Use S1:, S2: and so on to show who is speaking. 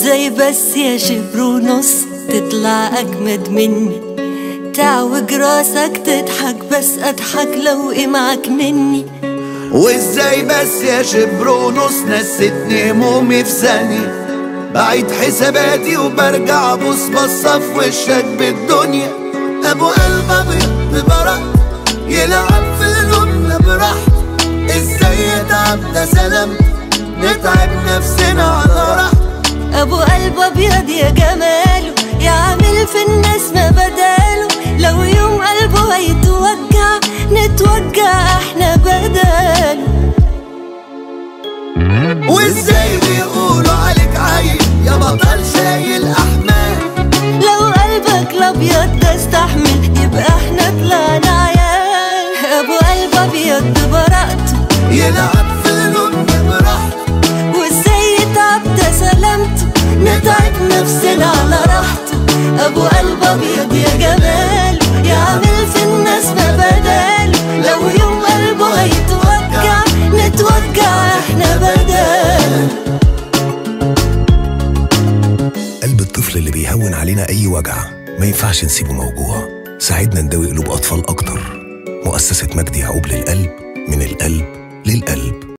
S1: وازاي بس يا شبر ونص تطلع اجمد مني تعوج راسك تضحك بس اضحك لو ايه معاك مني
S2: وازاي بس يا شبر ونص نستني همومي في ثانية بعيد حساباتي وبرجع ابص بصة في وشك بالدنيا ابو قلب ابيض ببرق يلعب في قلوبنا براحته ازاي يتعب ده سلامته نتعب نفسنا على راحته
S1: ابو قلب ابيض يا جماله يعمل في الناس ما بداله لو يوم قلبه هيتوجع نتوجع احنا بداله
S2: وازاي بيقولوا عليك عيل يا بطل شايل احمال
S1: لو قلبك الابيض ده استحمل يبقى احنا طلعنا عيال ابو قلب ابيض ببراءته
S2: يلعب في قلوبنا براحته
S1: وازاي يتعب ده سلامته نتعب نفسنا على راحته ابو قلب ابيض يا جماله يعمل في الناس ما بداله لو يوم قلبه هيتوجع نتوجع احنا بداله
S3: قلب الطفل اللي بيهون علينا أي وجع ما ينفعش نسيبه موجوع ساعدنا نداوي قلوب أطفال أكتر مؤسسة مجدي يعقوب للقلب من القلب للقلب